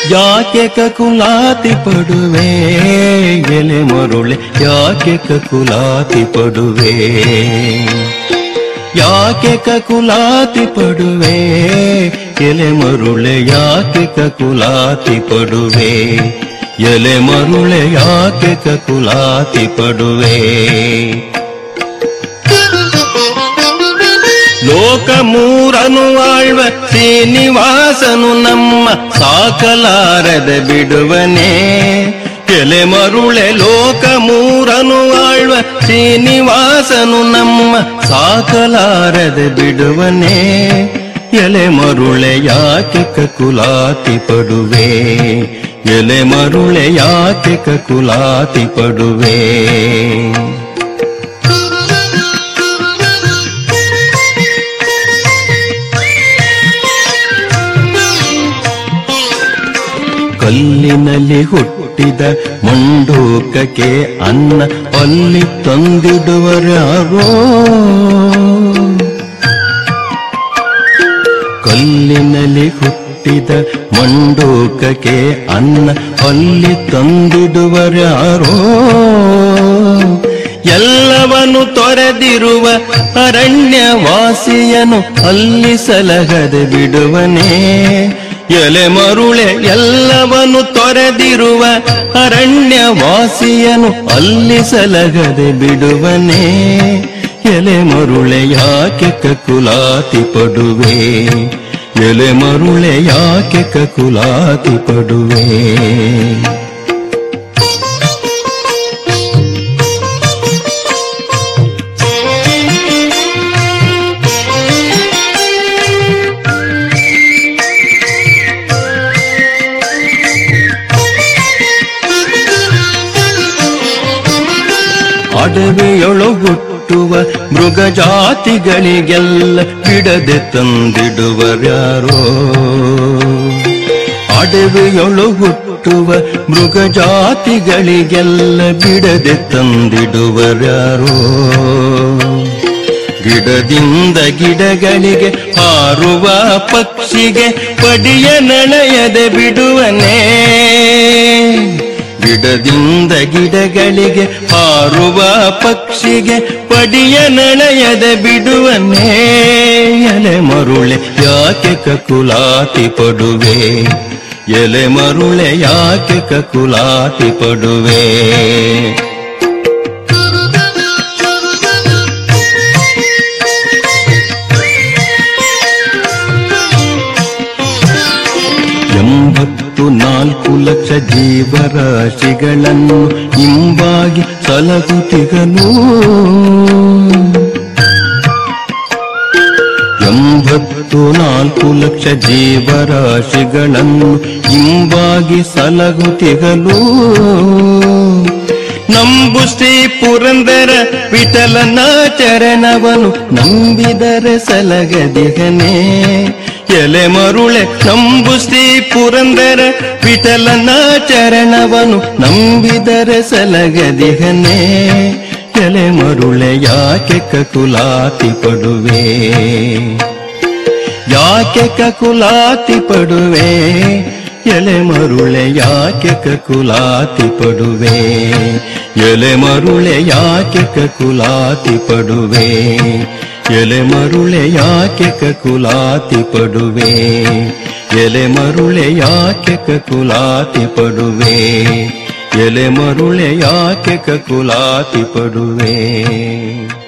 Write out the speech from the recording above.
ಯಾಕೆ ಕಕುಲಾತಿ ಪಡುವೆ ಎಲೆ ಮರುಳೆ ಯಾಕೆ ಕಕುಲಾತಿ ಪಡುವೆ ಯಾಕೆ ಕಕುಲಾತಿ ಪಡುವೆ ಎಲೆ ಮರುಳೆ ಯಾಕೆ ಕಕುಲಾತಿ ಪಡುವೆ ಎಲೆ ಮರುಳೆ ಯಾಕೆ ಕಕುಲಾತಿ ಪಡುವೆ ಲೋಕ ಮೂರನು ಆಳ್ವ ಶ್ರೀನಿವಾಸನು ನಮ್ಮ ಸಾಕಲಾರದ ಬಿಡುವನೇ ಎಲೆ ಮರುಳೆ ಲೋಕ ಮೂರನು ಆಳ್ವ ಶ್ರೀನಿವಾಸನು ನಮ್ಮ ಸಾಕಲಾರದ ಬಿಡುವನೇ ಎಲೆ ಮರುಳೆ ಯಾಕೆ ಕಕುಲಾತಿ ಪಡುವೆ ಎಲೆ ಮರುಳೆ ಯಾಕೆ ಕಕುಲಾತಿ ಪಡುವೆ ಕಲ್ಲಿನಲ್ಲಿ ಹುಟ್ಟಿದ ಮಂಡೂಕಕ್ಕೆ ಅನ್ನ ಅಲ್ಲಿ ತಂದಿಡುವರ್ಯಾರೋ ಕಲ್ಲಿನಲ್ಲಿ ಹುಟ್ಟಿದ ಮಂಡೂಕಕ್ಕೆ ಅನ್ನ ಅಲ್ಲಿ ತಂದಿಡುವರ್ಯಾರೋ ಎಲ್ಲವನು ತೊರೆದಿರುವ ಅರಣ್ಯವಾಸಿಯನು ಅಲ್ಲಿ ಸಲಹದೆ ಬಿಡುವನೇ ಎಲೆ ಮರುಳೆ ಎಲ್ಲವನು ತೊರೆದಿರುವ ಅರಣ್ಯವಾಸಿಯನು ಅಲ್ಲಿ ಸಲಗದೆ ಬಿಡುವನೇ ಎಲೆ ಮರುಳೆ ಯಾಕೆ ಕಕುಲಾತಿ ಪಡುವೆ ಎಲೆ ಮರುಳೆ ಯಾಕೆ ಕಕುಲಾತಿ ಪಡುವೆ ಅಡವಿಯೊಳು ಹುಟ್ಟುವ ಮೃಗ ಜಾತಿಗಳಿಗೆಲ್ಲ ಬಿಡದೆ ತಂದಿಡುವರ್ಯಾರೋ ಅಡವಿಯೊಳು ಹುಟ್ಟುವ ಮೃಗ ಜಾತಿಗಳಿಗೆಲ್ಲ ಬಿಡದೆ ತಂದಿಡುವರ್ಯಾರೋ ಗಿಡದಿಂದ ಗಿಡಗಳಿಗೆ ಹಾರುವ ಪಕ್ಷಿಗೆ ಪಡಿಯ ನಳೆಯದೆ ಬಿಡುವನೇ ಗಿಡದಿಂದ ಗಿಡಗಳಿಗೆ ಹಾರುವ ಪಕ್ಷಿಗೆ ಪಡಿಯ ನಳೆಯದ ಬಿಡುವನೇ ಎಲೆ ಮರುಳೆ ಯಾಕೆ ಕಕುಲಾತಿ ಪಡುವೆ ಎಲೆ ಮರುಳೆ ಯಾಕೆ ಕಕುಲಾತಿ ಪಡುವೆ ಎಂಬತ್ತು ನಾಲ್ಕು ಲಕ್ಷ ಜೀವರಾಶಿಗಳನ್ನು ಹಿಂಬಾಗಿ ಸಲಗುತ್ತಿಗನು ಎಂಬತ್ತು ನಾಲ್ಕು ಲಕ್ಷ ಜೀವರಾಶಿಗಳನ್ನು ಹಿಂಬಾಗಿ ಸಲಗುತ್ತಿಗಲು ನಂಬು ಶ್ರೀ ಪುರಂದರ ವಿಠಲನ ಚರಣವನು ನಂಬಿದರೆ ಸಲಗದಿಗನೇ ಎಲೆ ಮರುಳೆ ನಂಬು ಶ್ರೀ ಪುರಂದರ ವಿಠಲನ ಚರಣವನು ನಂಬಿದರೆ ಸಲಗದಿಗನೇ ಎಲೆ ಮರುಳೆ ಯಾಕೆ ಕಕುಲಾತಿ ಪಡುವೆ ಯಾಕೆ ಕಕುಲಾತಿ ಪಡುವೆ ಎಲೆ ಮರುಳೆ ಯಾಕೆ ಕಕುಲಾತಿ ಪಡುವೆ ಎಲೆ ಮರುಳೆ ಯಾಕೆ ಕಕುಲಾತಿ ಪಡುವೆ ಎಲೆ ಮರುಳೆ ಯಾಕೆ ಕಕುಲಾತಿ ಪಡುವೆ ಎಲೆ ಮರುಳೆ ಯಾಕೆ ಕಕುಲಾತಿ ಪಡುವೆ ಎಲೆ ಮರುಳೆ ಯಾಕೆ ಕಕುಲಾತಿ ಪಡುವೆ